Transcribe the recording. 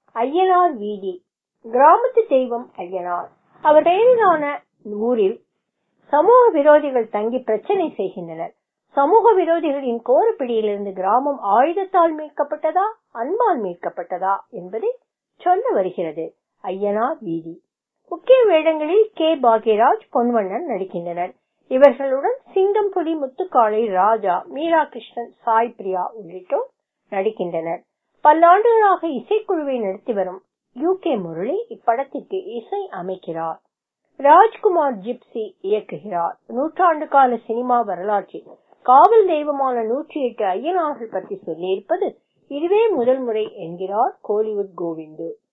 ஐயனார் வீதி கிராமத்து தெய்வம் ஐயனார் அவர் பெயரிலான ஊரில் சமூக விரோதிகள் தங்கி பிரச்சனை செய்கின்றனர் சமூக விரோதிகளின் கோரப்பிடியிலிருந்து கிராமம் ஆயுதத்தால் மீட்கப்பட்டதா அன்பால் மீட்கப்பட்டதா என்பதை சொல்ல வருகிறது ஐயனார் வீதி முக்கிய வேடங்களில் கே பாக்யராஜ் பொன்வண்ணன் நடிக்கின்றனர் இவர்களுடன் சிங்கம் புலி முத்துக்காளை ராஜா மீரா கிருஷ்ணன் சாய் பிரியா உள்ளிட்டோர் நடிக்கின்றனர் பல்லாண்டுகளாக இசைக்குழுவை நடத்தி வரும் யூ கே முரளி இப்படத்திற்கு இசை அமைக்கிறார் ராஜ்குமார் ஜிப்சி இயக்குகிறார் நூற்றாண்டு கால சினிமா வரலாற்றில் காவல் தெய்வமான நூற்றி எட்டு ஐயனார்கள் பற்றி சொல்லியிருப்பது இதுவே முதல் முறை என்கிறார் கோலிவுட் கோவிந்து